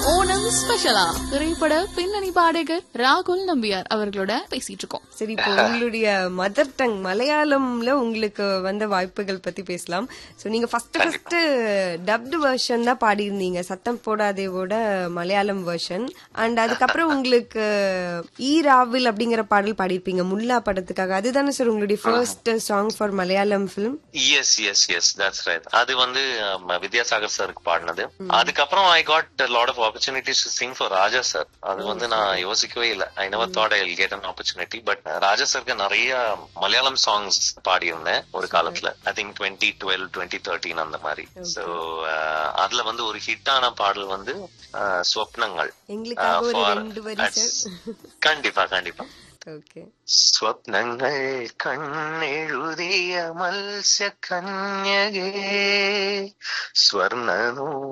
ஓணம் ஸ்பெஷலா திரைப்பட பின்னணி பாடகர் ராகுல் நம்பியார் அவர்களோட பேசிட்டு இருக்கோம் சரி இப்போ உங்களுடைய மதர் டங் மலையாளம்ல உங்களுக்கு வந்த வாய்ப்புகள் பத்தி பேசலாம் சோ நீங்க ஃபர்ஸ்ட் ஃபர்ஸ்ட் டப்டு வெர்ஷன் தான் பாடியிருந்தீங்க சத்தம் போடாதேவோட மலையாளம் வெர்ஷன் அண்ட் அதுக்கப்புறம் உங்களுக்கு ஈ ராவில் அப்படிங்கிற பாடல் பாடியிருப்பீங்க முல்லா படத்துக்காக அதுதானே சார் உங்களுடைய first song for Malayalam film yes yes yes that's right அது வந்து um, வித்யாசாகர் சாருக்கு பாடினது அதுக்கப்புறம் I got lot of opportunities to sing for Raja sir அது வந்து நான் யோசிக்கவே இல்லை I never thought I get an opportunity but Raja சாருக்கு நிறைய மலையாளம் சாங்ஸ் பாடியிருந்தேன் ஒரு காலத்துல I think twenty twelve twenty thirteen அந்த மாதிரி ஸோ அதுல வந்து ஒரு ஹிட்டான பாடல் வந்து uh, സ്വപ്നങ്ങൾ எங்களுக்காக ஒரு for- ரெண்டு வரி that's- சார் കണ്ടിപ്പാ കണ്ടിപ്പാ ஓகே സ്വപ്നങ്ങൾ കണ്ണെഴുതിയ മത്സ്യകന്യകേ സ്വർണ്ണനൂ